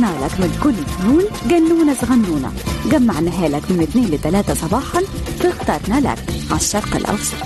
اخترنا لك من كل الفنون جنونة صغنونة جمعناها لك من 2 ل 3 صباحا فاخترنا لك على الشرق الأوسط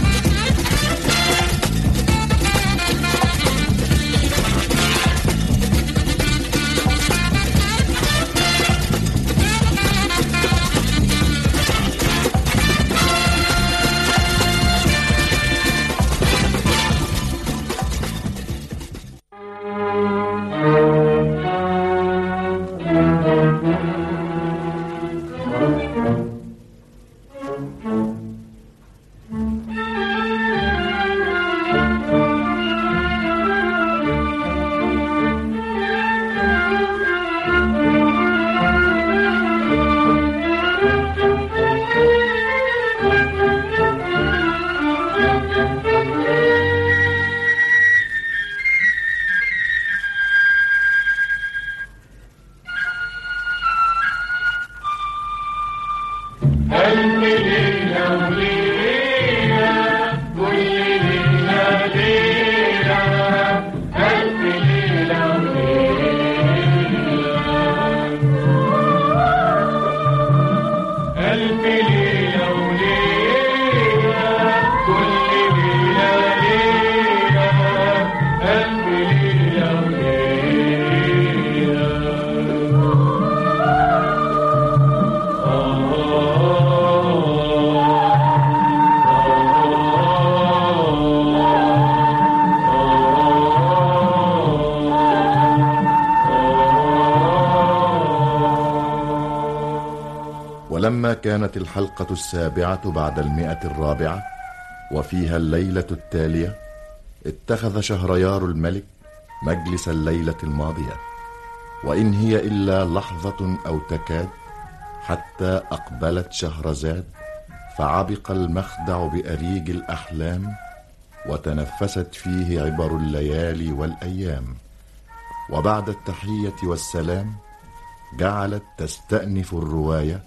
ولما كانت الحلقة السابعة بعد المئة الرابعة وفيها الليلة التالية اتخذ شهريار الملك مجلس الليلة الماضية وإن هي إلا لحظة أو تكاد حتى أقبلت شهرزاد فعبق المخدع بأريج الأحلام وتنفست فيه عبر الليالي والأيام وبعد التحية والسلام جعلت تستأنف الرواية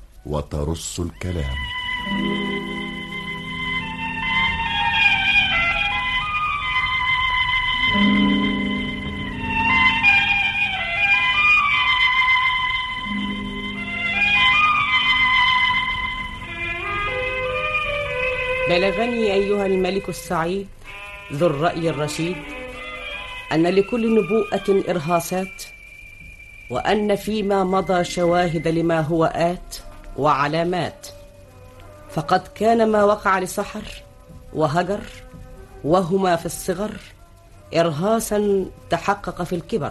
وترص الكلام بلغني أيها الملك السعيد ذو الرأي الرشيد أن لكل نبوءة إرهاصات وأن فيما مضى شواهد لما هو آت وعلامات فقد كان ما وقع لسحر وهجر وهما في الصغر إرهاصا تحقق في الكبر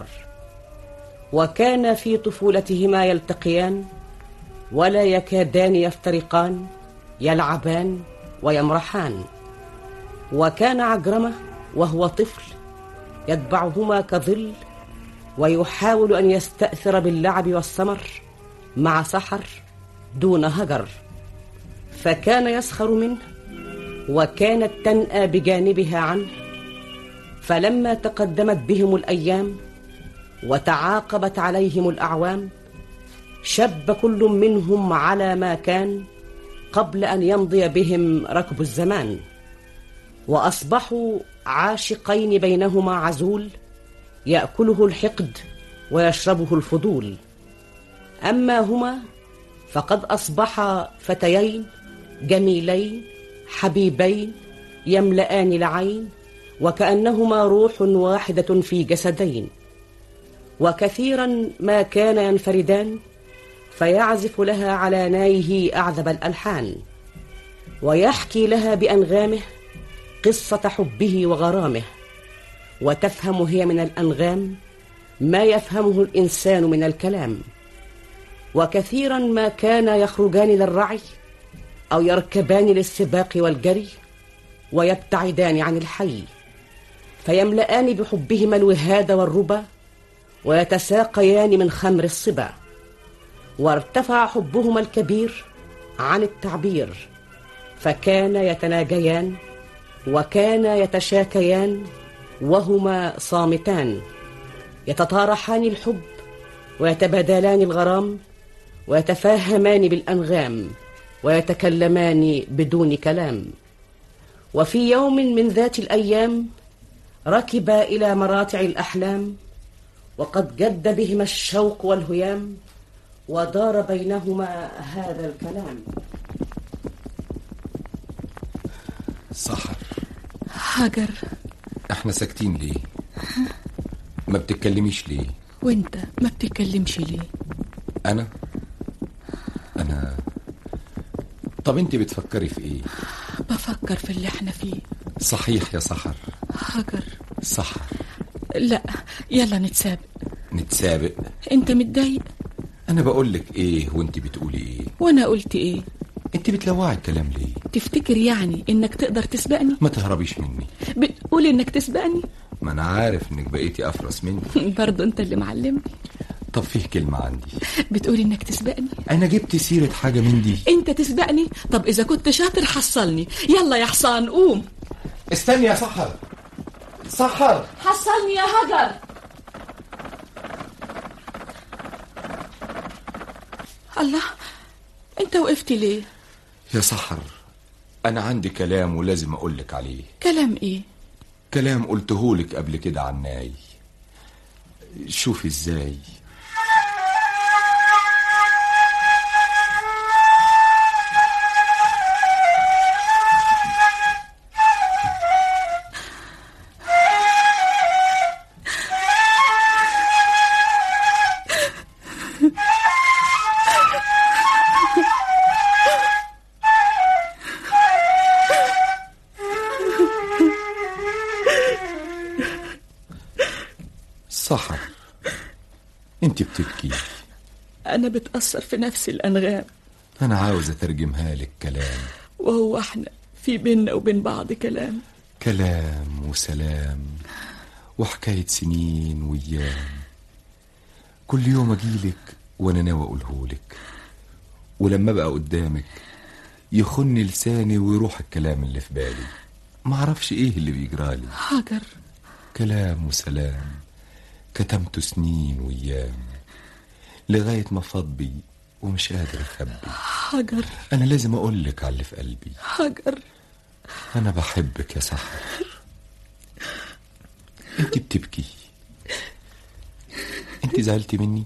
وكان في طفولتهما يلتقيان ولا يكادان يفترقان يلعبان ويمرحان وكان عجرمه وهو طفل يتبعهما كظل ويحاول ان يستاثر باللعب والسمر مع سحر دون هجر فكان يسخر منه وكانت تنأى بجانبها عنه فلما تقدمت بهم الايام وتعاقبت عليهم الاعوام شب كل منهم على ما كان قبل ان يمضي بهم ركب الزمان واصبحوا عاشقين بينهما عزول ياكله الحقد ويشربه الفضول اما هما فقد اصبحا فتيين جميلين حبيبين يملان العين وكانهما روح واحده في جسدين وكثيرا ما كان ينفردان فيعزف لها على نايه اعذب الالحان ويحكي لها بانغامه قصه حبه وغرامه وتفهم هي من الانغام ما يفهمه الانسان من الكلام وكثيرا ما كانا يخرجان للرعي او يركبان للسباق والجري ويبتعدان عن الحي فيملان بحبهما الوهاد والربا ويتساقيان من خمر الصبا وارتفع حبهما الكبير عن التعبير فكان يتناجيان وكان يتشاكيان وهما صامتان يتطارحان الحب ويتبادلان الغرام ويتفاهمان بالانغام ويتكلمان بدون كلام وفي يوم من ذات الايام ركبا الى مراتع الاحلام وقد جد بهما الشوق والهيام ودار بينهما هذا الكلام سحر هاجر احنا ساكتين ليه ما بتتكلميش ليه وانت ما بتتكلمش ليه انا انا طب انت بتفكري في ايه بفكر في اللي احنا فيه صحيح يا سحر هاجر سحر لا يلا نتسابق نتسابق انت متضايق انا بقول لك ايه وانت بتقولي ايه وانا قلت ايه انت بتلوعي الكلام ليه تفتكر يعني انك تقدر تسبقني ما تهربيش مني بتقول انك تسبقني ما انا عارف انك بقيتي افرس مني برضه انت اللي معلمني طب فيه كلمة عندي بتقول انك تسبقني انا جبت سيرة حاجة من دي انت تسبقني طب اذا كنت شاطر حصلني يلا يا حصان قوم استني يا سحر سحر حصلني يا هاجر الله انت وقفت ليه يا سحر انا عندي كلام ولازم اقولك عليه كلام ايه كلام قلتهولك قبل كده عناي شوفي ازاي سحر انت بتبكي انا بتأثر في نفس الانغام انا عاوز اترجمها لك كلام وهو احنا في بيننا وبين بعض كلام كلام وسلام وحكاية سنين وأيام كل يوم أجيلك وأنا ناوي أقولهولك ولما أبقى قدامك يخن لساني ويروح الكلام اللي في بالي معرفش إيه اللي بيجرالي هاجر كلام وسلام كتمته سنين وأيام لغاية ما فاض بي ومش قادر أخبي هاجر أنا لازم أقولك على اللي في قلبي هاجر أنا بحبك يا سحر أنت بتبكي أنت زعلتي مني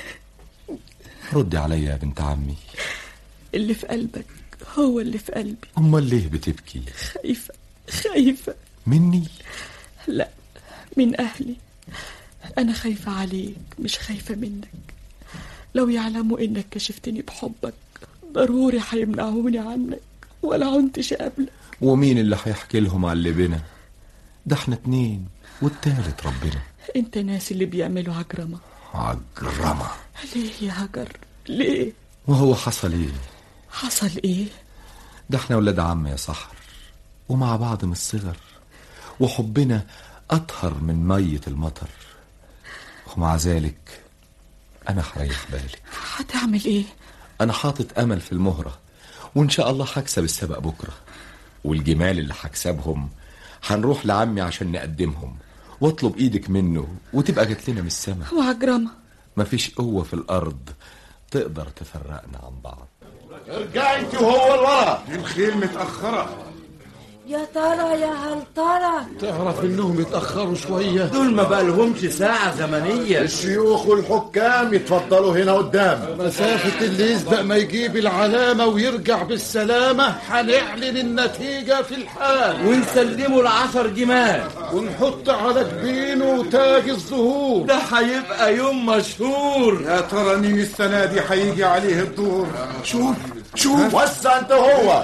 ردي عليا يا بنت عمي اللي في قلبك هو اللي في قلبي أمال ليه بتبكي خايفة خايفة مني لا من أهلي أنا خايفة عليك مش خايفة منك لو يعلموا إنك كشفتني بحبك ضروري هيمنعوني عنك ولا عنتش قبلك ومين اللي هيحكي لهم على اللي بينا ده احنا اتنين والتالت ربنا انت ناس اللي بيعملوا عجرمة عجرمة ليه يا هجر ليه وهو حصل ايه حصل ايه ده احنا ولاد عم يا سحر ومع بعض من الصغر وحبنا أطهر من مية المطر ومع ذلك أنا هريح بالك هتعمل ايه أنا حاطط أمل في المهرة وإن شاء الله هكسب السبق بكرة والجمال اللي هكسبهم هنروح لعمي عشان نقدمهم واطلب ايدك منه وتبقى جات لنا من السما وعجرمة مفيش قوة في الأرض تقدر تفرقنا عن بعض ارجع انت وهو لورا الخيل متأخرة يا ترى يا هل ترى تعرف انهم يتأخروا شوية دول ما بقالهمش ساعة زمنية الشيوخ والحكام يتفضلوا هنا قدام مسافة اللي يسبق ما يجيب العلامة ويرجع بالسلامة هنعلن النتيجة في الحال ونسلموا العشر جمال ونحط على جبينه تاج الزهور ده هيبقى يوم مشهور يا ترى مين السنة دي هيجي عليه الدور شوف شوف وسع انت هو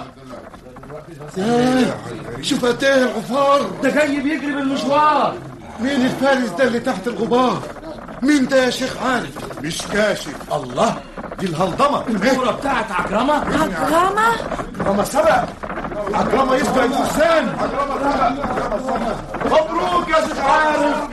شوف قد ايه الغفار ده جاي بيجري بالمشوار مين الفارس ده اللي تحت الغبار مين ده يا شيخ عارف مش كاشف الله دي الهلضمة الكورة بتاعت عجرمة عجرمة عجرمة سبق عجرمة يسبق الفرسان مبروك يا شيخ عارف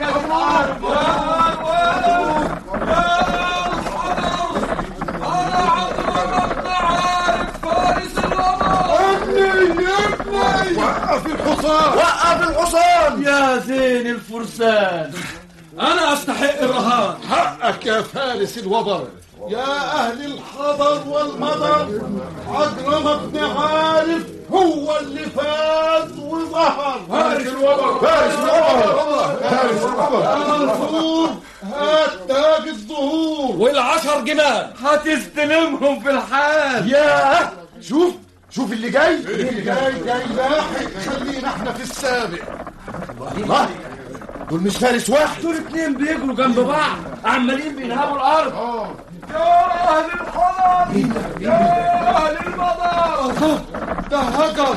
وقف الحصان وقف الحصان يا زين الفرسان أنا أستحق الرهان حقك يا فارس الوبر يا أهل الحضر والمضر عجرم بن عارف هو اللي فاز وظهر فارس الوبر فارس الوبر فارس الوبر يا منصور هات تاج الظهور والعشر جمال هتستلمهم في الحال ياه شوف شوف اللي جاي اللي جاي جاي لاحق خلينا احنا في السابق الله دول مش فارس واحد دول اتنين بيجروا جنب بعض عمالين بينهبوا الارض يا اهل الحضر يا اهل المضر ده هجر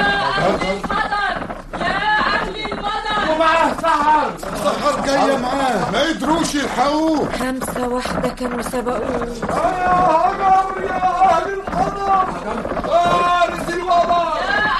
ومعاه سحر سحر جاية معاه ما يدروش يلحقوه خمسة واحدة كانوا سبقوه يا هجر يا اهل الحضر فارس الوضع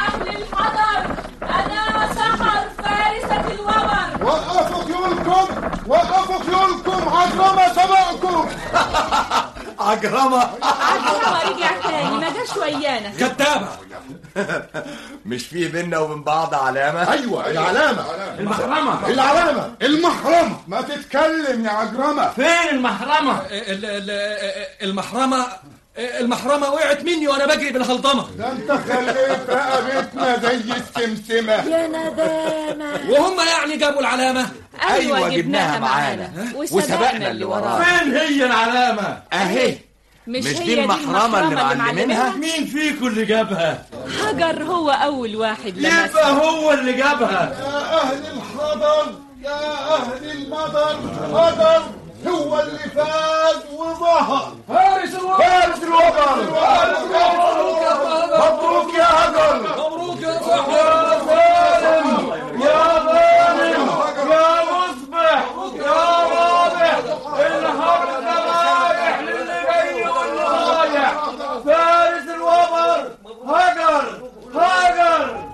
وقفوا خيولكم وقفوا خيولكم عجرمة سبقكم عجرمة عجرمة رجع تاني ما جاش ويانا كدابة مش في بينا وبين بعض علامة ايوه العلامه المحرمة العلامه المحرمة ما تتكلم يا عجرمة فين المحرمة المحرمة المحرمة وقعت مني وانا بجري بالهلطمة ده انت خليت رقبتنا زي السمسمة يا ندامة وهم يعني جابوا العلامة أيوة جبناها معانا. وسبقنا اللي وراها فين هي العلامة اهي مش, مش هي دي المحرمة اللي معلمينها مين فيكم اللي جابها هجر هو أول واحد لمسها يبقى هو اللي جابها يا أهل الحضر يا أهل المضر هجر هو اللي فاز وظهر فارس الوطن فارس الوبر مبروك يا هجر مبروك يا صاحبي يا سالم يا غانم يا مصبح يا رابح الهرب رايح للي جاي واللي رايح فارس الوبر هجر هجر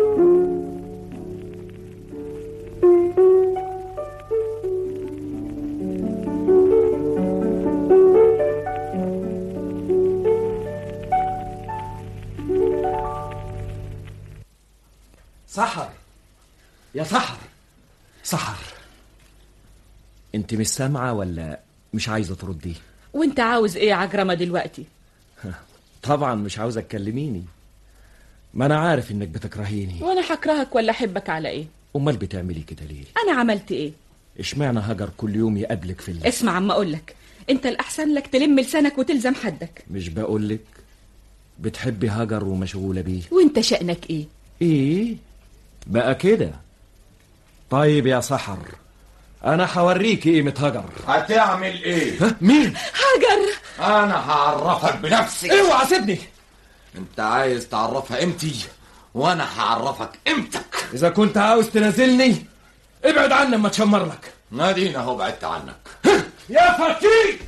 سحر يا سحر سحر انت مش سامعه ولا مش عايزه تردي وانت عاوز ايه يا عجرمة دلوقتي طبعا مش عاوزه تكلميني ما انا عارف انك بتكرهيني وانا هكرهك ولا احبك على ايه امال بتعملي كده ليه انا عملت ايه اشمعنى هجر كل يوم يقابلك في الليل اسمع عم اقولك انت الاحسن لك تلم لسانك وتلزم حدك مش بقولك بتحبي هجر ومشغوله بيه وانت شأنك ايه ايه بقى كده طيب يا سحر انا هوريكي قيمه هجر هتعمل ايه ها مين هجر انا هعرفك بنفسي اوعى سيبني انت عايز تعرفها امتى وانا هعرفك امتك اذا كنت عاوز تنازلني ابعد عني اما تشمر لك نادينا اهو بعدت عنك يا فتيك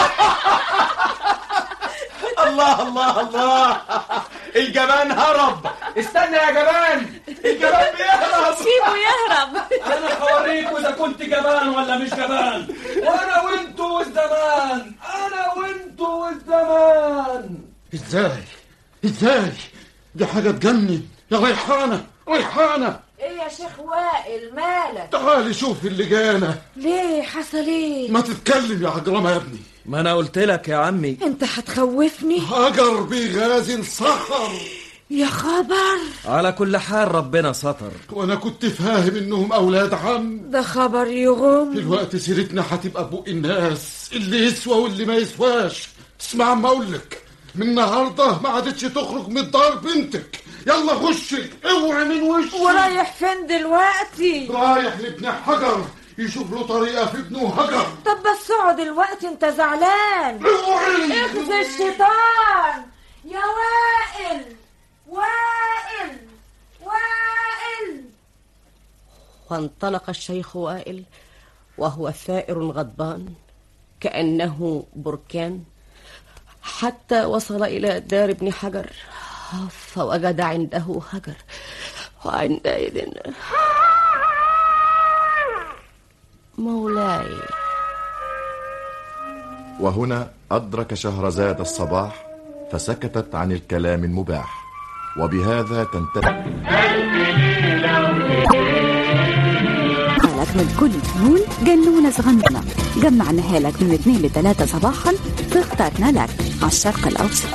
الله الله الله الجبان هرب استنى يا جبان الجبان بيهرب سيبه يهرب انا هوريك اذا كنت جبان ولا مش جبان وانا وانتوا والزمان انا وانتوا والزمان ازاي ازاي دي حاجة تجنن يا ريحانة ريحانة ايه يا شيخ وائل مالك تعالي شوف اللي جانا ليه حصل ايه ما تتكلم يا عجرمة يا ابني ما انا قلت لك يا عمي انت هتخوفني هجر بيغازل صخر يا خبر على كل حال ربنا ستر وانا كنت فاهم انهم اولاد عم ده خبر يغم دلوقتي سيرتنا هتبقى بوق الناس اللي يسوى واللي ما يسواش اسمع ما اقول لك من النهارده ما عادتش تخرج من الدار بنتك يلا خشي اوعي من وشي ورايح فين دلوقتي رايح لابن حجر يشوف له طريقه في ابنه هجر طب بس اقعد دلوقتي انت زعلان اوعي اخذ الشيطان يا وائل وائل وائل وانطلق الشيخ وائل وهو ثائر غضبان كأنه بركان حتى وصل إلى دار ابن حجر فوجد عنده هجر وعندئذ مولاي وهنا أدرك شهرزاد الصباح فسكتت عن الكلام المباح وبهذا تنتهي حالك ولكل الفنون جنونة صغنونة جمعناها لك من 2 ل 3 صباحا في اخترنا لك على الشرق الأوسط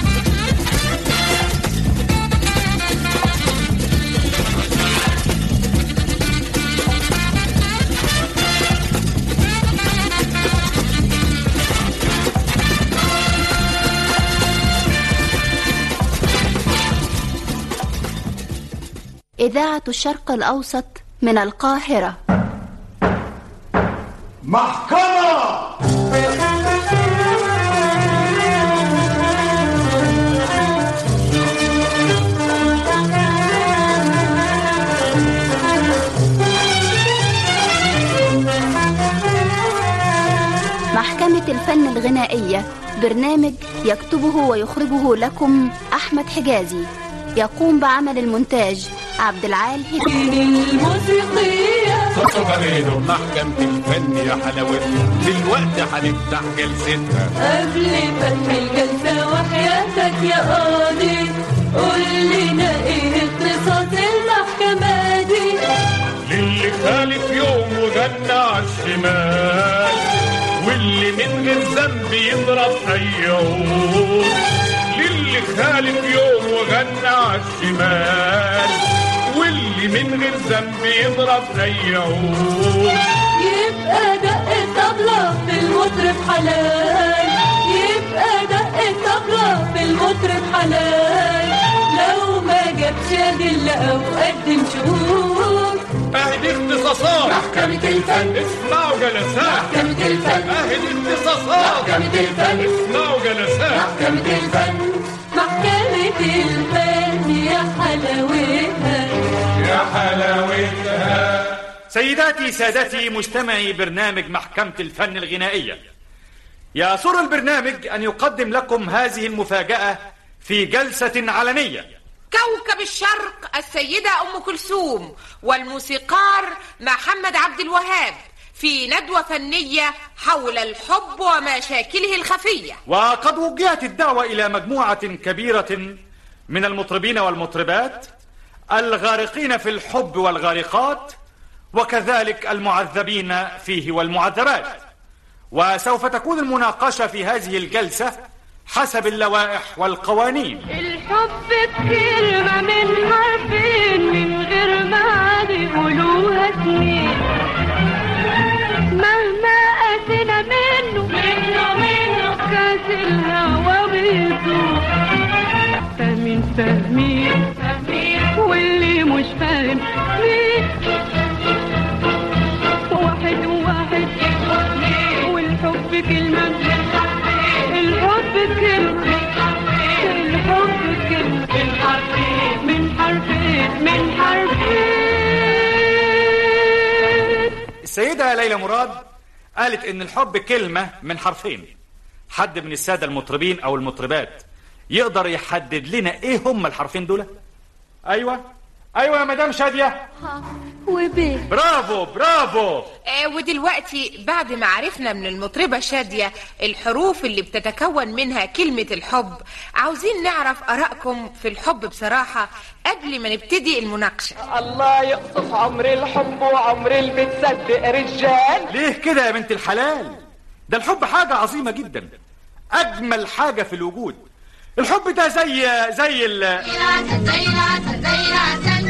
إذاعة الشرق الأوسط من القاهرة محكمة محكمة الفن الغنائية برنامج يكتبه ويخرجه لكم أحمد حجازي يقوم بعمل المونتاج عبد العال هدي الموسيقية فصبرينه محكمة الفن يا حلاوتها دلوقتي هنفتح جلستها قبل فتح الجلسة وحياتك يا قاضي قول لنا ايه اختصاص المحكمة دي للي خالف يوم وجنى على الشمال واللي من غير ذنب يضرب اي عود للي خالف يوم وغنى على الشمال واللي من غير ذنب يضرب اي عود يبقى دق الطبلة في المطرب حلال يبقى دق الطبلة في المطرب حلال لو ما جابش أدلة أو قدم شهود اهدي اختصاصات محكمة الفن اسمعوا جلسات محكمة الفن اهدي اختصاصات محكمة الفن اسمعوا جلسات محكمة الفن محكمة الفن يا حلاوتها يا حلاوتها سيداتي سادتي مستمعي برنامج محكمة الفن الغنائية يسر البرنامج أن يقدم لكم هذه المفاجأة في جلسة علنية كوكب الشرق السيدة أم كلثوم والموسيقار محمد عبد الوهاب في ندوة فنية حول الحب ومشاكله الخفية وقد وجهت الدعوة إلى مجموعة كبيرة من المطربين والمطربات الغارقين في الحب والغارقات وكذلك المعذبين فيه والمعذبات وسوف تكون المناقشة في هذه الجلسة حسب اللوائح والقوانين الحب بكلمة من حرفين من غير معاني يقولوها سنين مهما قاسينا منه منه منه كاس الهوى بيدوب فاهمين فاهمين فاهمين واللي مش فاهم مين واحد وواحد والحب كلمة الحب كلمة الحب كلمة من حرفين من حرفين من حرفين السيدة ليلى مراد قالت إن الحب كلمة من حرفين حد من السادة المطربين أو المطربات يقدر يحدد لنا إيه هم الحرفين دول أيوة أيوة يا مدام شادية وبيه برافو برافو آه ودلوقتي بعد ما عرفنا من المطربة شادية الحروف اللي بتتكون منها كلمة الحب عاوزين نعرف آرائكم في الحب بصراحة قبل ما نبتدي المناقشة الله يقصف عمر الحب وعمر المتصدق رجال ليه كده يا بنت الحلال ده الحب حاجة عظيمة جدا أجمل حاجة في الوجود الحب ده زي زي ال العسل زي العسل زي العسل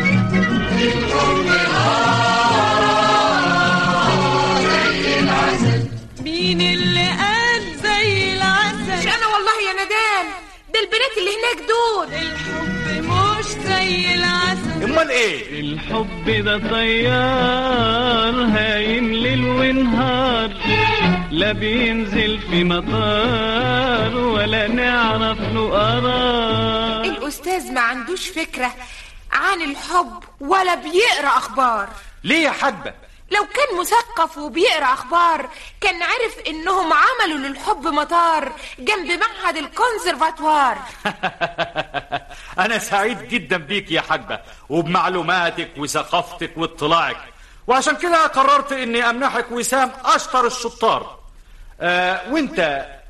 مين اللي قال زي العسل مش أنا والله يا ندام ده البنات اللي هناك دول الحب مش زي العسل امال ايه الحب ده طيار هايم ليل ونهار لا بينزل في مطار ولا نعرف له قرار الأستاذ ما عندوش فكرة عن الحب ولا بيقرأ أخبار ليه يا حبة لو كان مثقف وبيقرأ أخبار كان عرف إنهم عملوا للحب مطار جنب معهد الكونسرفاتوار أنا سعيد جدا بيك يا حبة وبمعلوماتك وثقافتك واطلاعك وعشان كده قررت إني أمنحك وسام أشطر الشطار آه وانت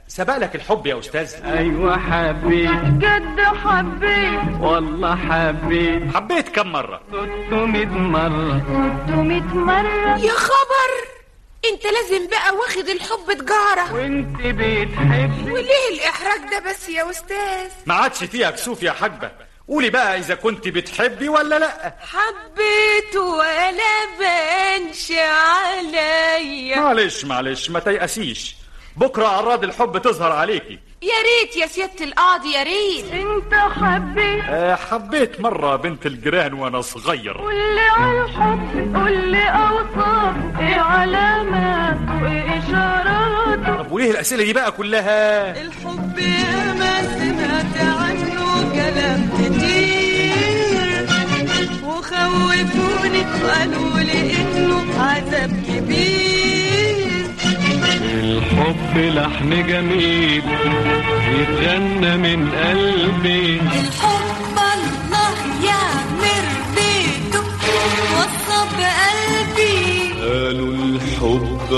سبق لك الحب يا استاذ ايوه حبيت جد حبيت والله حبيت حبيت كم مره 600 مره 600 مرة يا خبر انت لازم بقى واخد الحب تجارة وانت بتحبي وليه الاحراج ده بس يا استاذ ما عادش فيها كسوف يا حاجبه قولي بقى اذا كنت بتحبي ولا لا حبيت ولا بانش عليا معلش معلش ما تيأسيش بكره اعراض الحب تظهر عليكي يا ريت يا سيادة القاضي يا ريت انت حبيت أه حبيت مره بنت الجيران وانا صغير قول لي على الحب قول لي اوصاف ايه علامات وايه اشاراته طب وليه الاسئله دي بقى كلها الحب يا ما سمعت عنه كلام كتير وخوفوني قالوا لي انه عذاب كبير الحب لحن جميل يتغنى من قلبي الحب الله يعمر بيته وصى بقلبي قالوا الحب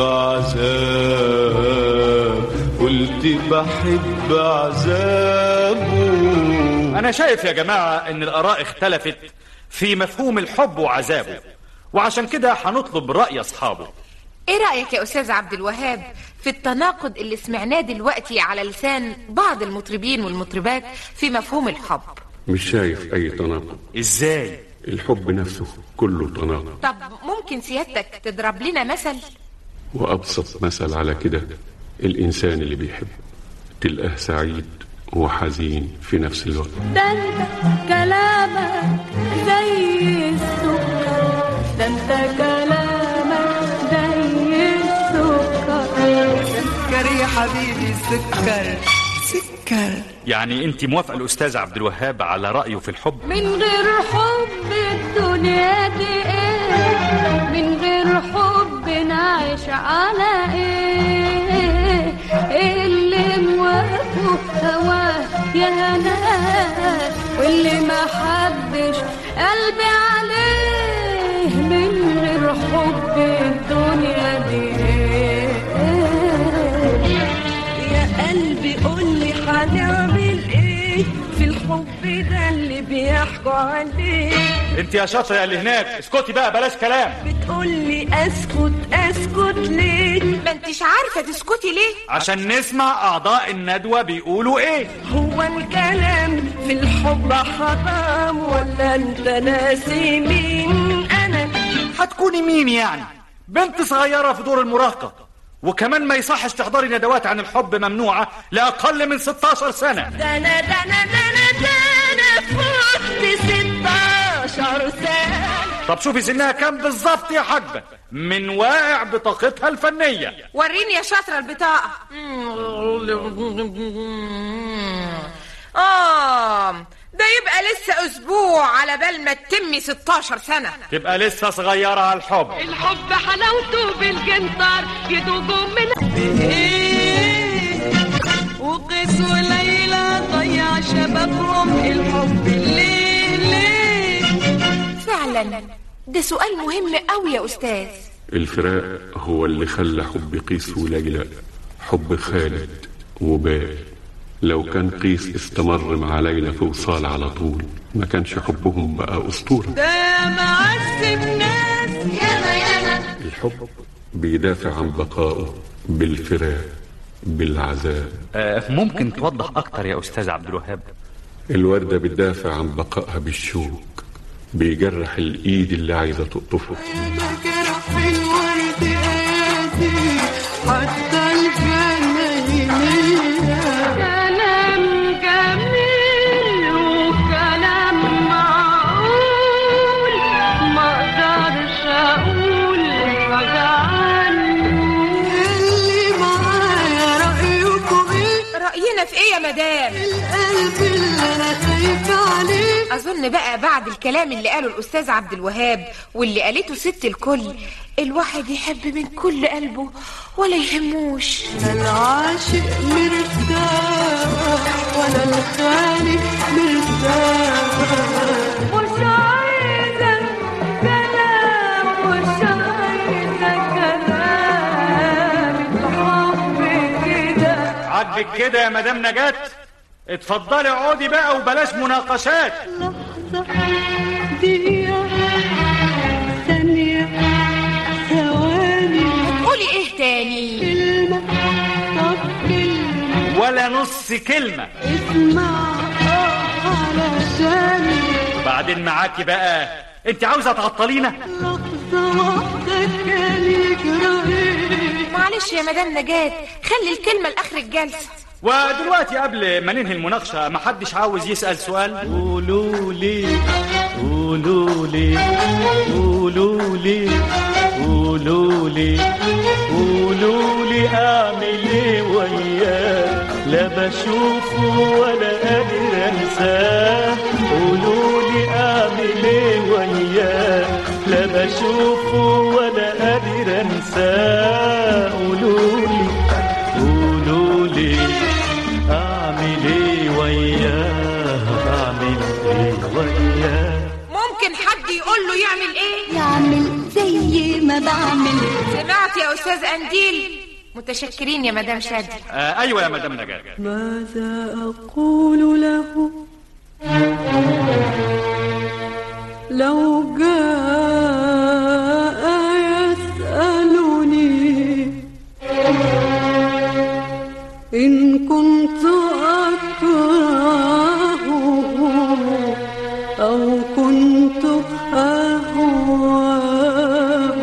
عذاب قلت بحب عذابه انا شايف يا جماعه ان الاراء اختلفت في مفهوم الحب وعذابه وعشان كده هنطلب راي اصحابه ايه رأيك يا استاذ عبد الوهاب في التناقض اللي سمعناه دلوقتي على لسان بعض المطربين والمطربات في مفهوم الحب مش شايف أي تناقض ازاي الحب نفسه كله تناقض طب ممكن سيادتك تضرب لنا مثل وأبسط مثل على كده الإنسان اللي بيحب تلقاه سعيد وحزين في نفس الوقت ده انت كلامك زي السكر ده انت كلامك زي السكر سكر يا حبيبي سكر سكر يعني انت موافقه الاستاذ عبد الوهاب على رايه في الحب من غير حب الدنيا دي ايه من غير حب نعيش على ايه إيه اللي موافقه هواه يا هناه واللي ما حبش قلبي عليه من غير حب الدنيا دي ايه يا قلبي قولي هنعمل ايه في الحب ده اللي بيحكوا عليه انت يا شاطره يا اللي هناك اسكتي بقى بلاش كلام بتقولي اسكت اسكت ليه ما انتش عارفة تسكتي ليه عشان نسمع اعضاء الندوه بيقولوا ايه هو الكلام في الحب حرام ولا انت ناسي مين انا هتكوني مين يعني بنت صغيره في دور المراهقه وكمان ما يصحش تحضري ندوات عن الحب ممنوعه لاقل من 16 سنه ده انا ده انا ده انا ده انا فوت 16 سنه طب شوفي سنها كام بالظبط يا حاجبه من واقع بطاقتها الفنيه وريني يا شاطرة البطاقة آه ده يبقى لسه أسبوع على بال ما تتمي 16 سنة تبقى لسه صغيره على الحب الحب حلاوته بالجنطار يدوبوا من ايه وقيس وليلى ضيع شبابهم الحب ليه ليه فعلا ده سؤال مهم قوي يا أستاذ الفراق هو اللي خلى حب قيس وليلى حب خالد وباقي لو كان قيس استمر مع ليلى في وصال على طول ما كانش حبهم بقى أسطورة ده معذب ناس ياما ياما الحب بيدافع عن بقائه بالفراق بالعذاب آه ممكن توضح اكتر يا استاذ عبد الوهاب الوردة بتدافع عن بقائها بالشوك بيجرح الإيد اللي عايزة تقطفه جرح الورد قاسي حتى الجناين كلام جميل وكلام معقول ما اقدرش اقول حاجه عنه اللي معايا رايكم ايه رأينا في ايه يا مدام القلب اللي انا خايفه عليه أظن بقى بعد الكلام اللي قاله الأستاذ عبد الوهاب واللي قالته ست الكل الواحد يحب من كل قلبه ولا يهموش لا العاشق مرتاح ولا الخالق مرتاح مش عايزة كلام مش عايزة كلام الحب كده عجبك اهي كده يا مدام نجاة اتفضلي اقعدي بقى وبلاش مناقشات دقيقة ثانية ثواني قولي ايه تاني كلمة طب كلمة ولا نص كلمة اسمع آه علشاني بعدين معاكي بقى انت عاوزة تعطلينا لحظة واحدة كان يجرى ايه معلش يا مدام نجاة خلي الكلمة لآخر الجلسة ودلوقتي قبل ما ننهي المناقشة محدش عاوز يسأل سؤال قولوا لي قولوا لي قولوا لي قولوا لي قولوا لي اعمل ايه وياه لا بشوفه ولا قادر انساه قولوا لي اعمل ايه وياه لا بشوفه ولا قادر انساه قولوا لي قولوا لي اعمل ايه وياه اعمل ايه وياه ممكن حد يقول له يعمل ايه يعمل زي ما بعمل سمعت يا استاذ انديل متشكرين يا مدام شادي آه ايوه يا مدام نجاة ماذا أقول له لو جاء يسألني إن كنت أكرهه أو كنت أهواه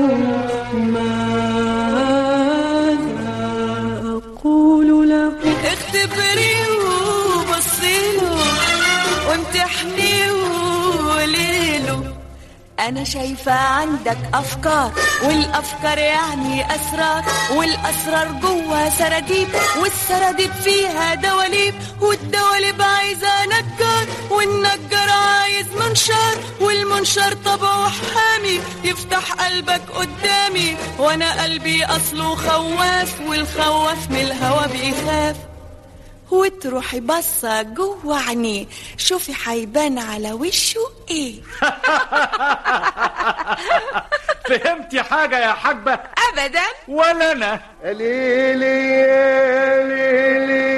ماذا أقول له اختبري وبصيله وامتحني وقوليله أنا شايفة عندك أفكار والأفكار يعني أسرار والأسرار جوا سراديب والسراديب فيها دواليب والدواليب عايزة نجار والنجار عايز منشار والمنشار طبعه حامي يفتح قلبك قدامي وأنا قلبي أصله خواف والخواف من الهوا بيخاف وتروحي بصة جوه عينيه شوفي هيبان على وشه ايه فهمتي حاجة يا حاجبة ابدا ولا انا ليلي ليلي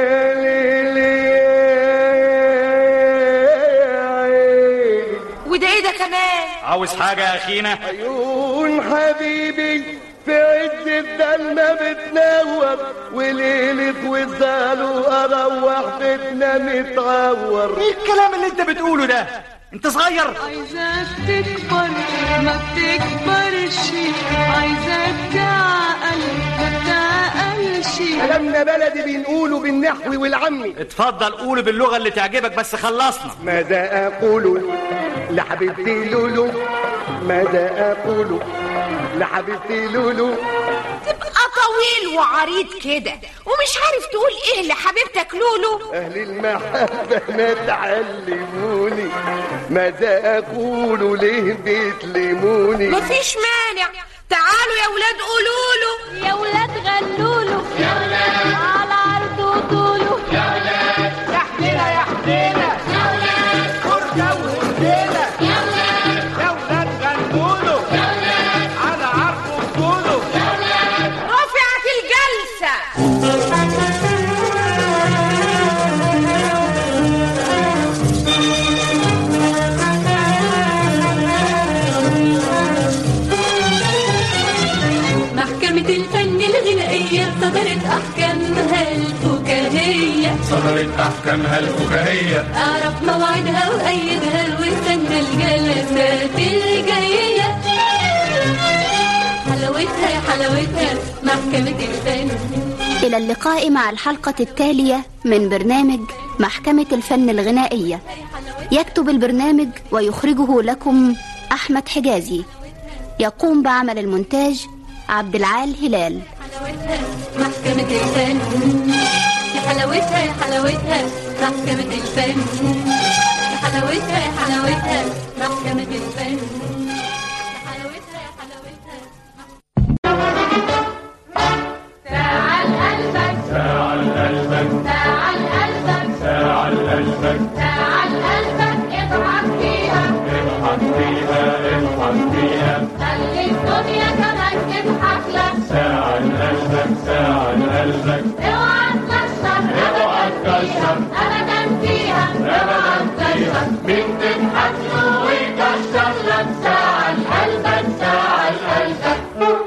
وده ايه ده كمان عاوز حاجة يا اخينا عيون حبيبي في عز الضلمة بتنور وليلة وزاله أروح بيتنا متعور ايه الكلام اللي انت بتقوله ده انت صغير عايزاك تكبر ما بتكبرش عايزاك تعقل ما بتعقلش كلامنا بلدي بنقوله بالنحو والعمي اتفضل قول باللغة اللي تعجبك بس خلصنا ماذا أقول لحبيبتي لولو ماذا أقول لحبيبتي لولو تبقى طويل وعريض كده ومش عارف تقول ايه لحبيبتك لولو أهل المحبة ما تعلموني ماذا أقول ليه بتلموني مفيش مانع تعالوا يا ولاد قولوا له يا ولاد غلولو يا ولاد على عرض طوله يا ولاد يحدينا يحدينا يا ولاد فرجة وهدينا يا ولاد يا ولاد غنولو يا ولاد على عرض طوله يا ولاد رفعت الجلسة محكمة الفن الغنائية صدرت أحكامها الفكاهية صدرت أحكامها الفكاهية أعرف موعدها وأيدها واستنى الجلسات الجاية حلاوتها يا حلاوتها محكمة الفن إلى اللقاء مع الحلقة التالية من برنامج محكمة الفن الغنائية يكتب البرنامج ويخرجه لكم أحمد حجازي يقوم بعمل المونتاج عبد العال هلال محكمة الفن يا حلاوتها يا حلاوتها محكمة الفن يا حلاوتها يا حلاوتها محكمة الفن يا حلاوتها يا حلاوتها تعال قلبك تعال قلبك تعال قلبك تعال قلبك تعال قلبك اضحك فيها اضحك فيها اضحك فيها خلي الدنيا كمان تضحك لك تعال قلبك تعال قلبك اوعى تكسر ويكشر أبدا فيها أبدا فيها مين تضحك له ويكشر لك زعل قلبك زعل قلبك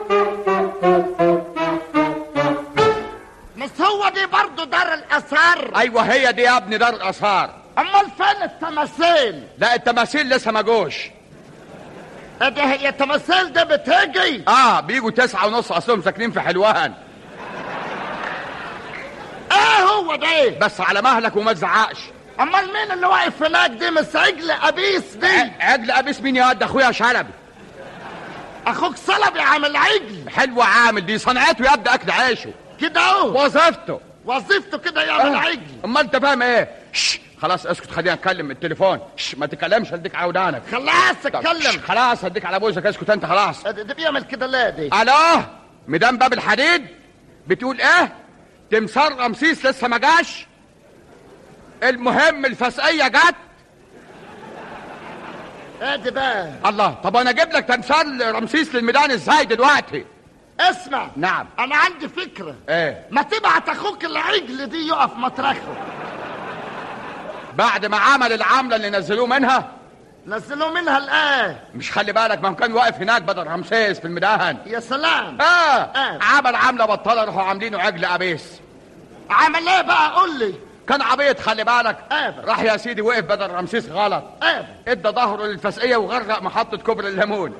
مش هو دي برضه دار الاثار ايوه هي دي يا ابني دار الاثار امال فين التماثيل لا التماثيل لسه ما جوش ايه ده هي التماثيل دي بتيجي اه بيجوا تسعة ونص اصلهم ساكنين في حلوان ايه هو ده بس على مهلك وما تزعقش امال مين اللي واقف هناك دي مش عجل ابيس دي ع- عجل ابيس مين يا قد اخويا شلبي اخوك صلبي عامل عجل حلو عامل دي صنعته يبدا اكل عيشه كده اهو وظيفته وظيفته كده يعمل آه. عجل امال انت فاهم ايه شش. خلاص اسكت خلينا نتكلم التليفون شش. ما تتكلمش هديك عودانك خلاص طب، شش. اتكلم خلاص هديك على بوزك اسكت انت خلاص ده ده بيعمل كده ليه دي الو ميدان باب الحديد بتقول ايه تمثال رمسيس لسه ما جاش المهم الفسقية جت ادي بقى الله طب انا اجيب لك تمثال رمسيس للميدان ازاي دلوقتي اسمع نعم انا عندي فكره ايه ما تبعت اخوك العجل دي يقف مطرحه بعد ما عمل العملة اللي نزلوه منها نزلوا منها الان مش خلي بالك ما هو كان واقف هناك بدل رمسيس في الميدان يا سلام اه, آه. عمل عملة بطلة راحوا عاملينه عجل ابيس عمل ايه بقى قول لي كان عبيط خلي بالك آه. راح يا سيدي وقف بدل رمسيس غلط ايه ادى ظهره للفسقية وغرق محطة كوبري الليمون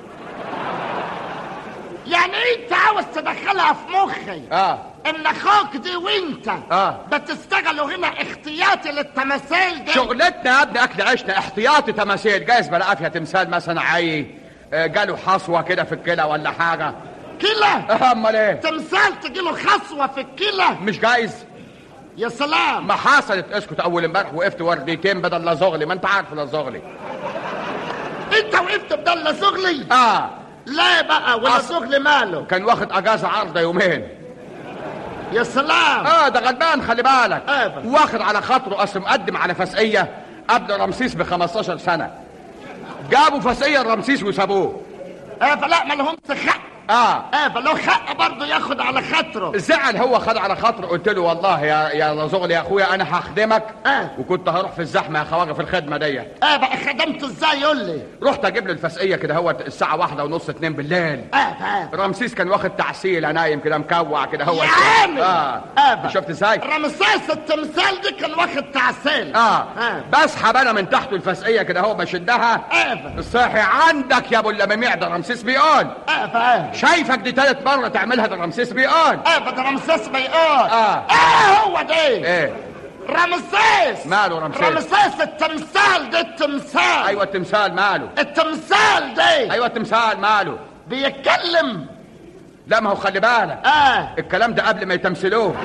يعني انت عاوز تدخلها في مخي اه ان اخوك دي وانت اه بتشتغلوا هنا احتياطي للتماثيل دي شغلتنا يا ابني اكل عيشنا احتياطي تماثيل جايز بلا فيها تمثال مثلا عي آه، جاله حصوه كده في الكلى ولا حاجه كلى امال ايه تمثال تجيله خصوه في الكلى مش جايز يا سلام ما حصلت اسكت اول امبارح وقفت ورديتين بدل لا زغلي ما انت عارف لا زغلي انت وقفت بدل زغلي اه لا بقى ولا أص- زغلي ماله كان واخد اجازه عارضه يومين يا سلام اه ده غلبان خلي بالك آه. واخد على خاطره اصل مقدم على فسقيه قبل رمسيس ب 15 سنه جابوا فسقيه رمسيس وسابوه اه فلا ما لهمش حق اه اه فلو حق برضه ياخد على خاطره زعل هو خد على خاطره قلت له والله يا يا زغلي يا اخويا انا هخدمك آه. وكنت هروح في الزحمه يا خواجه في الخدمه دي اه بقى خدمته ازاي يقول لي رحت اجيب له الفسقيه كده هو الساعه واحدة ونص اتنين بالليل اه اه رمسيس كان واخد تعسيله نايم كده مكوع كده هو يا عامل. اه آه. شفت ازاي رمسيس التمثال دي كان واخد تعسيل اه آه. بسحب انا من تحته الفسقيه كده هو بشدها اه صاحي عندك يا ابو اللماميع ده رمسيس بيقول اه فاه شايفك دي تالت مره تعملها ده رمسيس بيقول اه ده رمسيس بيقول اه اه هو ده ايه رمسيس ماله رمسيس رمسيس التمثال ده التمثال ايوه التمثال ماله التمثال ده ايوه التمثال ماله بيتكلم لا ما هو خلي بالك اه الكلام ده قبل ما يتمثلوه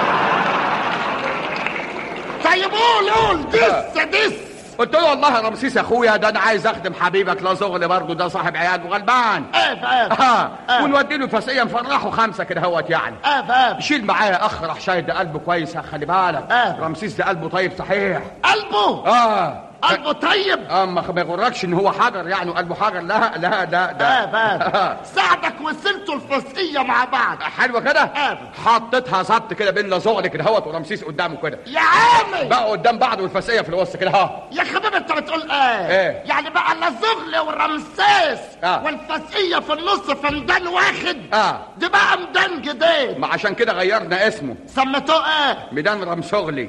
طيب قول قول دس دس قلت له والله يا رمسيس يا اخويا ده انا عايز اخدم حبيبك لا شغل برضه ده صاحب عيال وغلبان اه فاه اه آه. ونودي له فسقيه نفرحه خمسه كده هوت يعني اه فاه شيل معايا اخ راح شايد ده قلبه كويس يا خلي بالك آه. رمسيس ده قلبه طيب صحيح قلبه اه قلبه طيب اما ما يغركش ان هو حجر يعني وقلبه حجر لا لا لا ده اه فاه ساعدك وصلتوا الفسقية مع بعض حلوه كده آه. حطيتها ظبط كده بين لزغل كده هوت ورمسيس قدامه كده يا عامل بقى قدام بعض والفسقيه في الوسط كده ها يا حبيبي انت بتقول ايه إيه؟ يعني بقى لا زغل ورمسيس آه. والفسقية في النص فندان واحد اه دي بقى ميدان جديد ما عشان كده غيرنا اسمه سميتوه ايه ميدان رمشغلي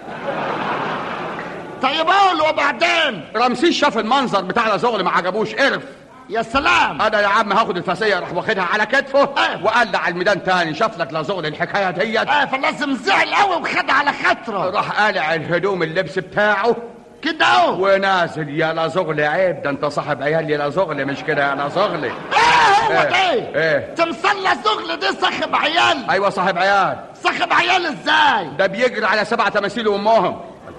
طيب قول وبعدين رمسيس شاف المنظر بتاع لزغل ما عجبوش قرف يا سلام انا يا عم هاخد الفسيه راح واخدها على كتفه آه. وقلع على الميدان تاني شاف لك لزغل الحكايه ديت اه فلازم زعل قوي وخد على خاطره راح قالع الهدوم اللبس بتاعه كده اهو ونازل يا لزغل عيب ده انت صاحب عيال يا لزغل مش كده يا لزغل ايه هو إيه؟ ده إيه؟ تمثال لا زغل دي صاحب عيال ايوه صاحب عيال صاحب عيال ازاي ده بيجري على سبع تماثيل وامهم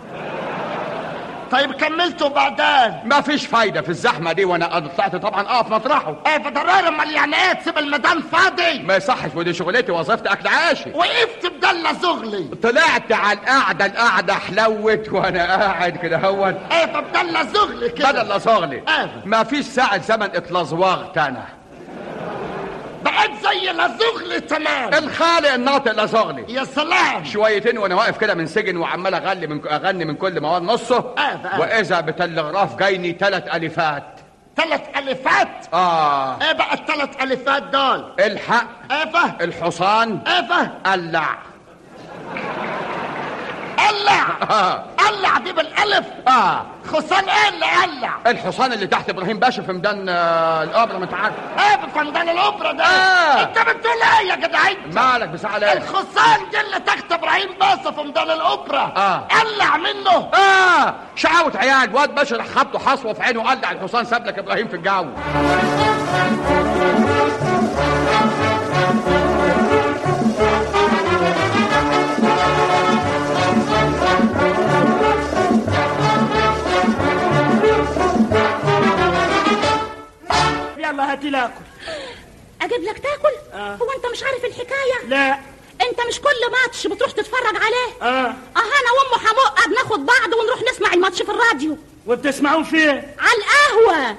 طيب كملته بعدين ما فيش فايده في الزحمه دي وانا طلعت طبعا اقف مطرحه ايه فضرار امال يعني ايه تسيب الميدان فاضي ما يصحش ودي شغلتي وظيفتي اكل عاشي وقفت بدلة زغلي طلعت على القعده القعده حلوت وانا قاعد كده هوت ايه فبدلة زغلي كده بدل لا صغلي آه. ما فيش ساعة زمن اتلزوغت انا بقيت زي لزغلي تمام الخالق الناطق لزغلي يا سلام شويتين وانا واقف كده من سجن وعمال اغني من اغني من كل مواد نصه آه بقى. واذا بتلغراف جايني ثلاث الفات ثلاث الفات اه ايه بقى الثلاث الفات دول الحق ايه فه الحصان ايه فه قلع قلع اه قلع دي بالالف اه خصان ايه اللي قلع الحصان اللي تحت ابراهيم باشا في ميدان آه، الاوبرا ما انت عارف ايه في فندان الاوبرا ده آه. انت بتقول ايه يا جدع انت مالك بزعل ايه الخصان دي اللي تحت ابراهيم باشا في ميدان الاوبرا آه. قلع منه اه شعاوة عيال واد باشا راح خبطه حصوه في عينه وقلع الحصان ساب لك ابراهيم في الجو يلا هاتي لاكل اجيب لك تاكل آه. هو انت مش عارف الحكايه لا انت مش كل ماتش بتروح تتفرج عليه اه اه انا وام حموقه بناخد بعض ونروح نسمع الماتش في الراديو وبتسمعون فيه على القهوه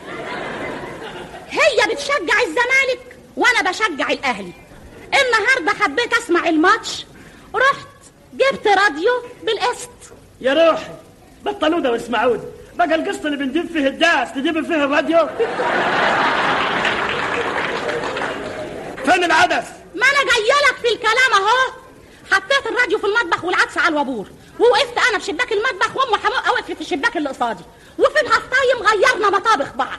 هي بتشجع الزمالك وانا بشجع الاهلي النهارده حبيت اسمع الماتش رحت جبت راديو بالقسط يا روحي بطلوا ده واسمعوا ده بقى القسط اللي بنجيب فيه الداس تجيب فيه الراديو فين العدس ما انا جايه لك في الكلام اهو حطيت الراديو في المطبخ والعدس على الوابور ووقفت انا في شباك المطبخ وام حموقه وقفت في الشباك اللي قصادي وفي الهفطايم غيرنا مطابخ بعض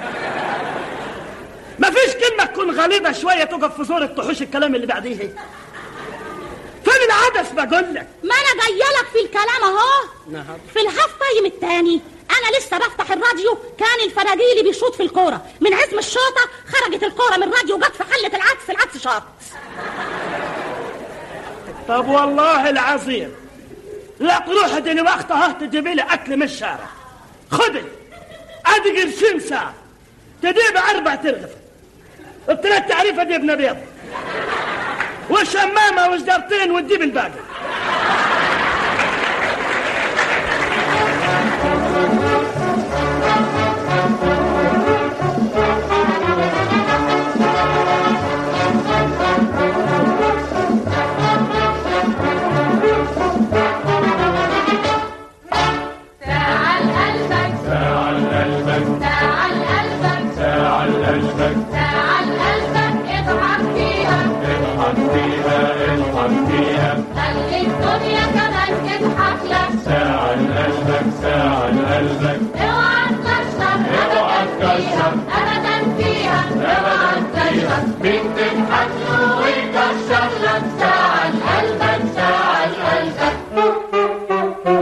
ما فيش كلمة تكون غليظة شوية تقف في زور الطحوش الكلام اللي بعديه فين العدس بقول لك ما انا جايه لك في الكلام اهو نعم في الهاف تايم التاني انا لسه بفتح الراديو كان الفناجيلي بيشوط في الكوره من عزم الشوطه خرجت الكوره من الراديو وجت في حله العدس العدس شاط طب والله العظيم لا تروح دي وقتها تجيبي لي اكل من الشارع خدي ادي قرشين ساعة تجيب اربع ترغف الثلاث تعريفة جبنة بيض وشمامة وزدرتين وتجيب الباقي تعال قلبك تعال قلبك تعال قلبك تعال قلبك تعال قلبك اضحك فيها اضحك فيها اضحك فيها خلي الدنيا كمان تضحك لك تعال قلبك تعال قلبك اوعى تكشر اوعى ابدا فيها تكشر. ابدا فيها اوعى تكشر مين تضحك له ويكشر لك تعال قلبك تعال قلبك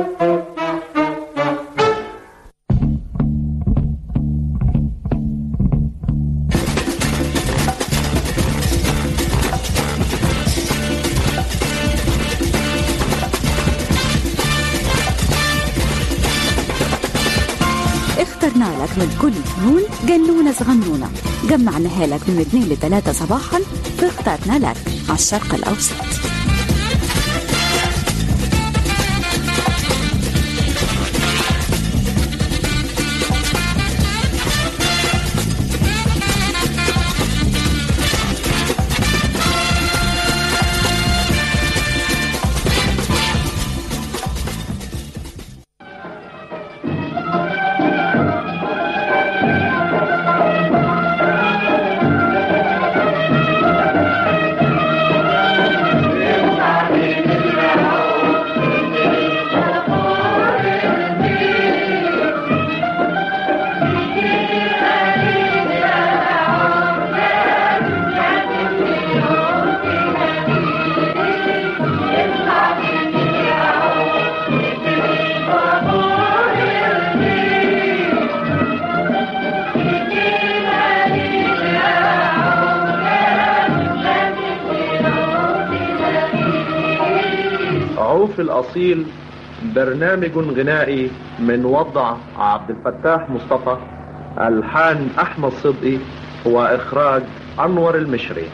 اخترنا لك من كل فنون جنونة صغنونة جمعناها لك من 2 ل 3 صباحا فاخترنا لك على الشرق الأوسط عوف الأصيل برنامج غنائي من وضع عبد الفتاح مصطفى ألحان أحمد صدقي وإخراج أنور المشري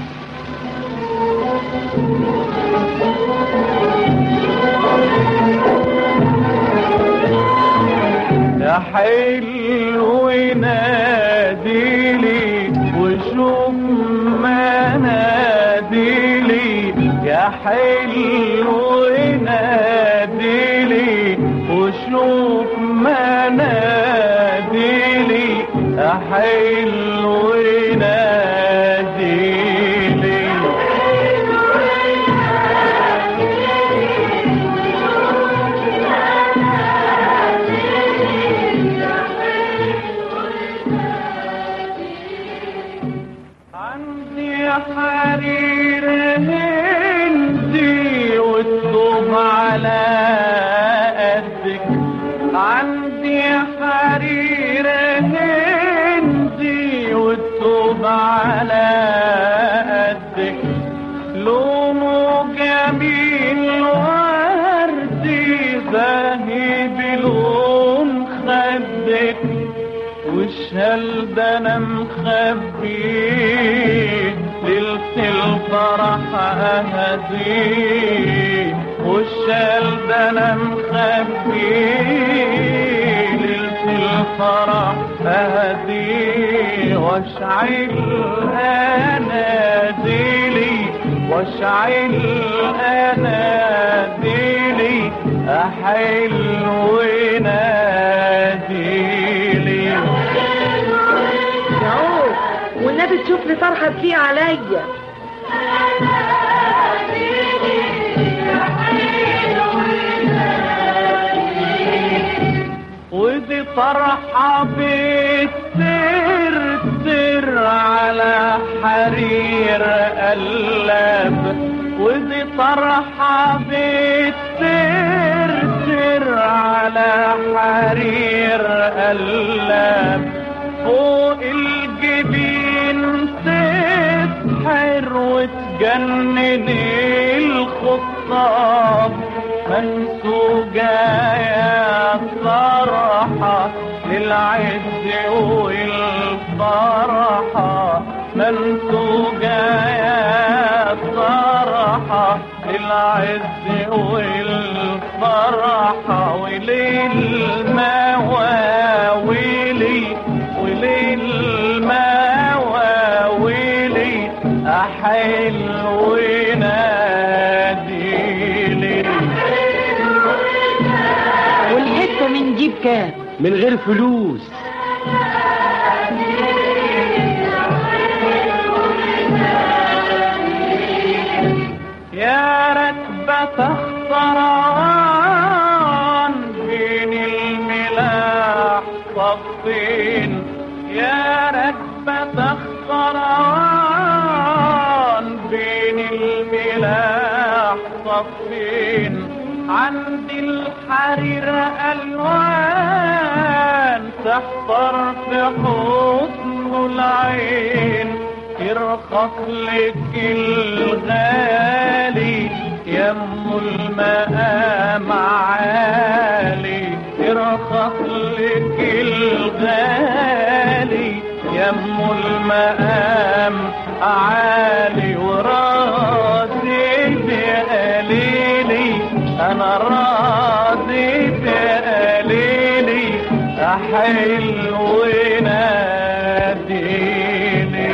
يا حلو ناديلي وشوف حلو ناديلي وشوف مناديلي حلو ناديلي عندي حرير هندي والثوب على قدك عندي حرير هندي والثوب على قدك لونه جميل وردي باهي بلون خدك والشال ده انا مخبيه ليلة الفرح اهديه والشال ده انا مخبيه ليلة الفرح اهديه واشعل اناديلي واشعل اناديلي احلو ناديلي شعوب والنبي تشوف لي طرحه تليق عليا ودي طرحة بتر تر على حرير قلب ودي طرحة بتر تر على حرير قلب فوق الجبين تسحر وتجنن الخطاب منسوجة يا فرحة للعز والفرحة منسوجة يا فرحة للعز والفرحة وللمواويلي وللمواويلي أحلو ناديلي والحته من جيب كام من غير فلوس يا ركبة اختران بين الملاح صفين يا ركبة اختران بين الملاح صفين عند الحرير ألوان تحضر في حسن العين يرخص لك الغالي يم المقام عالي يرخص لك الغالي يم المقام عالي وراضي بقليلي انا راضي بقليلي حلو ناديني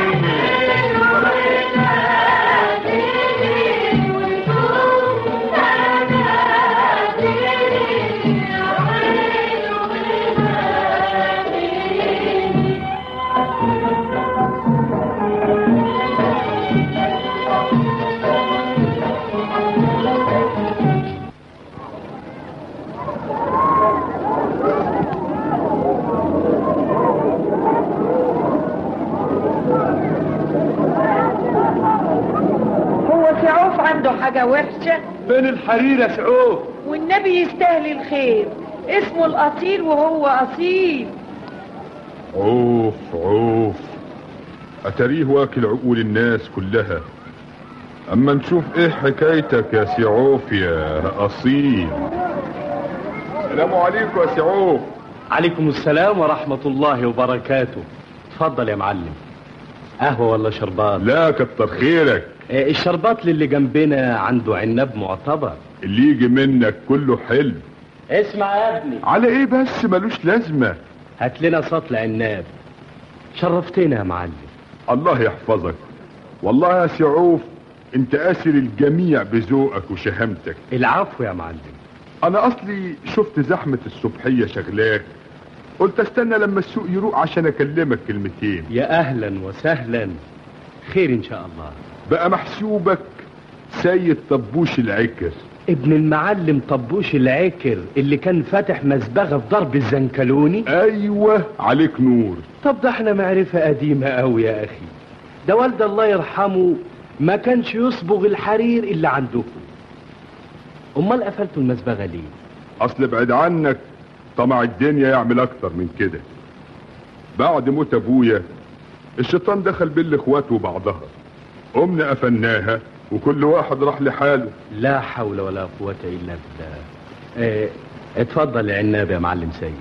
هو سعوف عنده حاجة وحشة فين الحرير يا سعوف والنبي يستاهل الخير اسمه الأصيل وهو أصيل عوف عوف أتريه واكل عقول الناس كلها أما نشوف إيه حكايتك يا سي عوف يا أصيل السلام عليكم يا سي عوف عليكم السلام ورحمة الله وبركاته اتفضل يا معلم قهوة ولا شربات لا كتر خيرك الشربات اللي جنبنا عنده عنب معتبر اللي يجي منك كله حلو اسمع يا ابني على ايه بس ملوش لازمة هات لنا سطل عناب شرفتنا يا معلم الله يحفظك والله يا سي عوف انت اسر الجميع بذوقك وشهامتك العفو يا معلم انا اصلي شفت زحمة الصبحية شغلاك قلت استنى لما السوق يروق عشان اكلمك كلمتين يا اهلا وسهلا خير ان شاء الله بقى محسوبك سيد طبوش العكر ابن المعلم طبوش العكر اللي كان فاتح مزبغة في ضرب الزنكلوني ايوه عليك نور طب ده احنا معرفة قديمة قوي يا اخي ده والد الله يرحمه ما كانش يصبغ الحرير الا عندكم امال قفلتوا المزبغة ليه اصل بعد عنك طمع الدنيا يعمل اكتر من كده بعد موت ابويا الشيطان دخل بين الاخوات وبعضها قمنا قفلناها وكل واحد راح لحاله لا حول ولا قوة الا بالله اه اتفضل يا عناب يا معلم سيد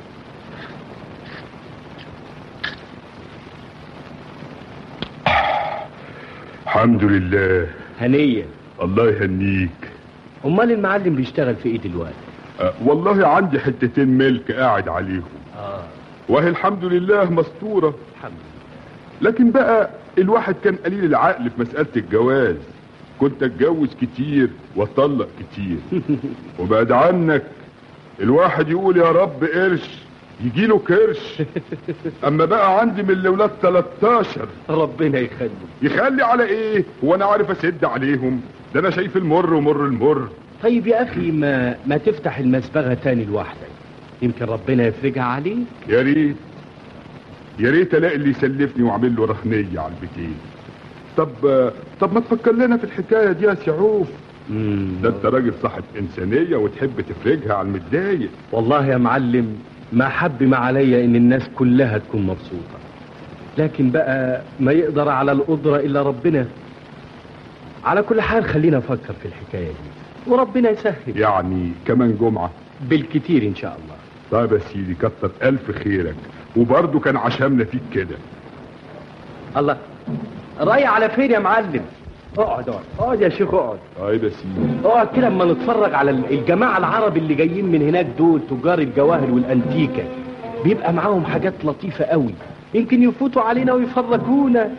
الحمد لله هنية الله يهنيك امال المعلم بيشتغل في ايه دلوقتي أه والله عندي حتتين ملك قاعد عليهم اه وهي الحمد لله مستورة الحمد لكن بقى الواحد كان قليل العقل في مسألة الجواز كنت اتجوز كتير واطلق كتير وبعد عنك الواحد يقول يا رب قرش يجيله كرش اما بقى عندي من الاولاد 13 ربنا يخلي يخلي على ايه وانا عارف اسد عليهم ده انا شايف المر ومر المر طيب يا اخي ما ما تفتح المسبغة تاني لوحدك يمكن ربنا يفرجها عليك يا ريت يا ريت الاقي اللي يسلفني واعمل له رهنيه على البيتين طب طب ما تفكر لنا في الحكايه دي يا سعوف ده انت راجل صاحب انسانيه وتحب تفرجها على المتضايق والله يا معلم ما حب ما عليا ان الناس كلها تكون مبسوطة لكن بقى ما يقدر على القدرة الا ربنا على كل حال خلينا نفكر في الحكاية دي وربنا يسهل يعني كمان جمعة بالكتير ان شاء الله طيب يا سيدي كتر الف خيرك وبرضه كان عشمنا فيك كده الله رايح على فين يا معلم اقعد اقعد اقعد يا شيخ اقعد طيب يا سيدي اقعد كده اما نتفرج على الجماعة العرب اللي جايين من هناك دول تجار الجواهر والانتيكة بيبقى معاهم حاجات لطيفة قوي يمكن يفوتوا علينا ويفرجونا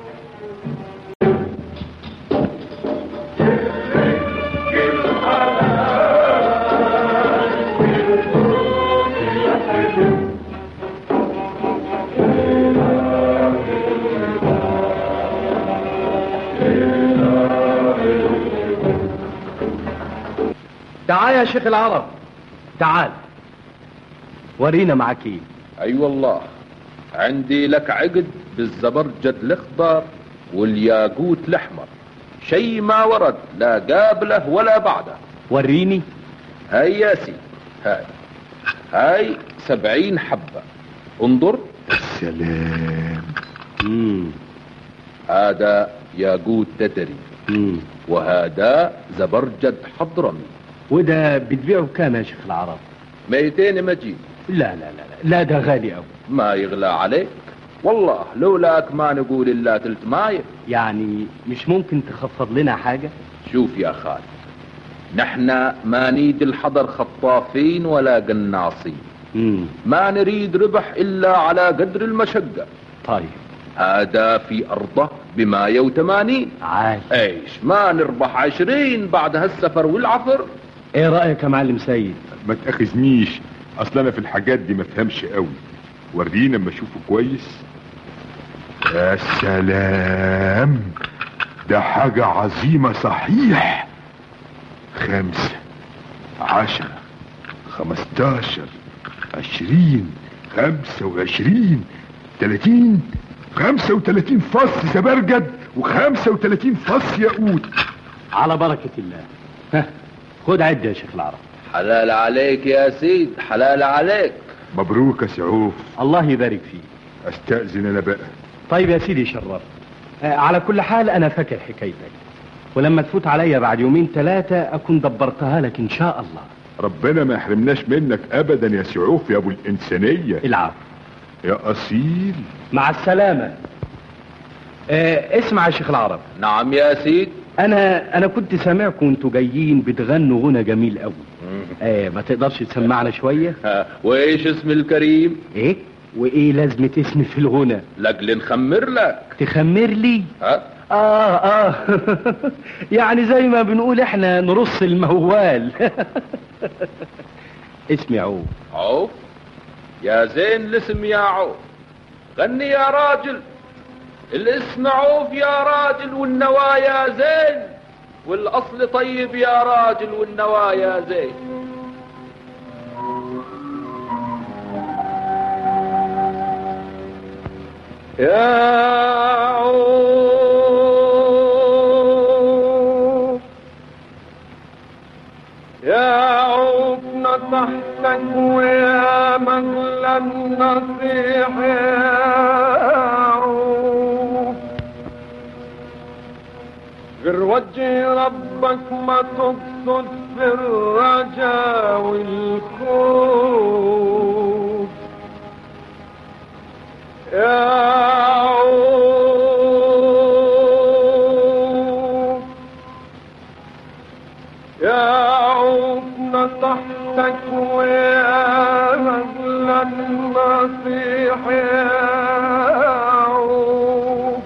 تعال يا شيخ العرب تعال ورينا معاك ايه اي والله عندي لك عقد بالزبرجد الاخضر والياقوت الاحمر شيء ما ورد لا قابله ولا بعده وريني هاي يا سيدي هاي هاي سبعين حبة انظر السلام مم. هذا ياقوت تدري مم. وهذا زبرجد حضرمي وده بتبيعه بكام يا شيخ العرب 200 مجيد لا لا لا لا, لا ده غالي قوي ما يغلى عليك والله لولاك ما نقول الا تلت ماية يعني مش ممكن تخفض لنا حاجة شوف يا خالد نحن ما نيد الحضر خطافين ولا قناصين مم. ما نريد ربح الا على قدر المشقة طيب هذا في ارضه بماية وثمانين عاش ايش ما نربح عشرين بعد هالسفر والعفر ايه رأيك يا معلم سيد ما تاخذنيش اصل انا في الحاجات دي ما فهمش قوي ورينا اما اشوفه كويس يا سلام ده حاجة عظيمة صحيح خمسة عشرة خمستاشر عشرين خمسة وعشرين تلاتين خمسة وتلاتين فص زبرجد وخمسة وتلاتين فص ياقوت على بركة الله ها خد عد يا شيخ العرب حلال عليك يا سيد حلال عليك مبروك يا سعوف الله يبارك فيك استأذن انا بقى طيب يا سيدي شرف آه على كل حال انا فاكر حكايتك ولما تفوت عليا بعد يومين ثلاثة اكون دبرتها لك ان شاء الله ربنا ما يحرمناش منك ابدا يا سعوف يا ابو الانسانية العب يا اصيل مع السلامة آه اسمع يا شيخ العرب نعم يا سيد انا انا كنت سامعكم وانتوا جايين بتغنوا غنى جميل قوي آه ما تقدرش تسمعنا شوية ها وايش اسم الكريم ايه وايه لازمة اسمي في الغنى لاجل نخمر لك تخمر لي ها اه اه يعني زي ما بنقول احنا نرص الموال اسمي عوف عوف يا زين الاسم يا عوف غني يا راجل الاسم عوف يا راجل والنوايا زين والاصل طيب يا راجل والنوايا زين يا عوف يا عوف نصحتك ويا مغلى النصيح يا عوف غير وجه ربك ما تقصد في الرجا والخوف يا عوف يا عوف نصحتك ويا مغلى النصيح يا عوف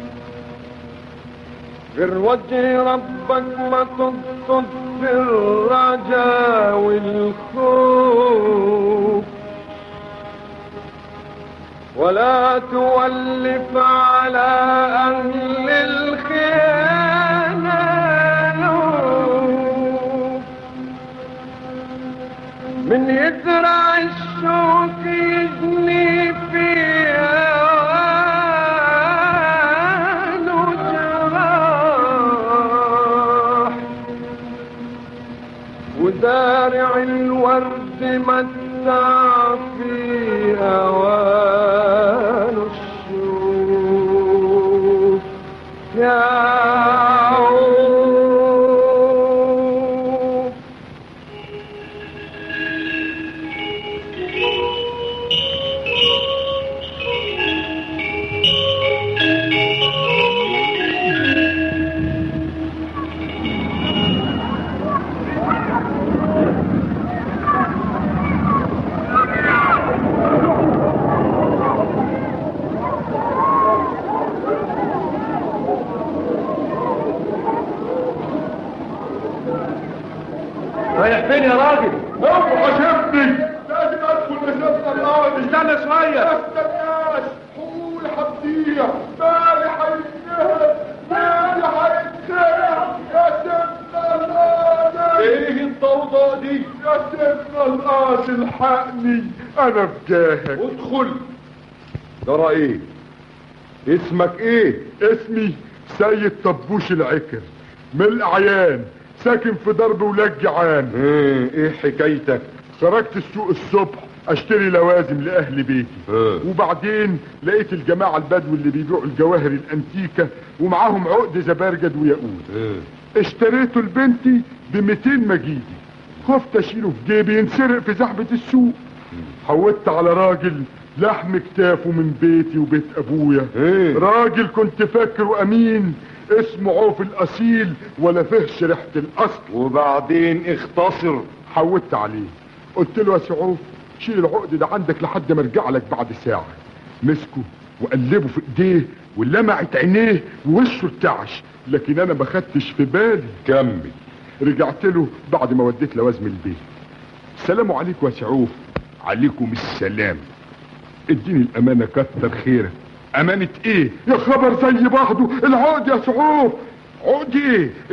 غير وجه ربك ما تقصد في الرجا والخوف ولا تولف على أهل الخيانة نوف. من يزرع الشوك يجني فيها جراح وزارع الورد متع في أوان الشوك يا عوف رايح فين يا راجل؟ اوعى شفني لازم ادخل مسافة الارض استنى شوية ما استناش حول حبدية مالي هيتنهب مالي هيتنهب يا سيدنا القاضي ايه الضوضاء دي؟ يا سيدنا القاضي الحقني انا في جاهك ادخل جرى ايه؟ اسمك ايه؟ اسمي سيد طبوش العكر من الاعيان ساكن في درب ولاد جعان ايه ايه حكايتك خرجت السوق الصبح اشتري لوازم لاهل بيتي وبعدين لقيت الجماعه البدو اللي بيبيعوا الجواهر الانتيكه ومعاهم عقد زبرجد وياقوت اشتريته لبنتي ب 200 مجيدي خفت اشيله في جيبي ينسرق في زحمه السوق حودت على راجل لحم كتافه من بيتي وبيت ابويا راجل كنت فاكره امين اسمه عوف الاصيل ولا فيهش ريحه الاصل وبعدين اختصر حودت عليه قلت له يا سي عوف شيل العقد ده عندك لحد ما ارجع لك بعد ساعه مسكه وقلبه في ايديه ولمعت عينيه ووشه ارتعش لكن انا ما خدتش في بالي كمل رجعت له بعد ما وديت لوازم البيت السلام عليكم يا سعوف عليكم السلام اديني الامانه كتر خيرك امانه ايه يا خبر زي بعضه العقد يا سعوف عقد ايه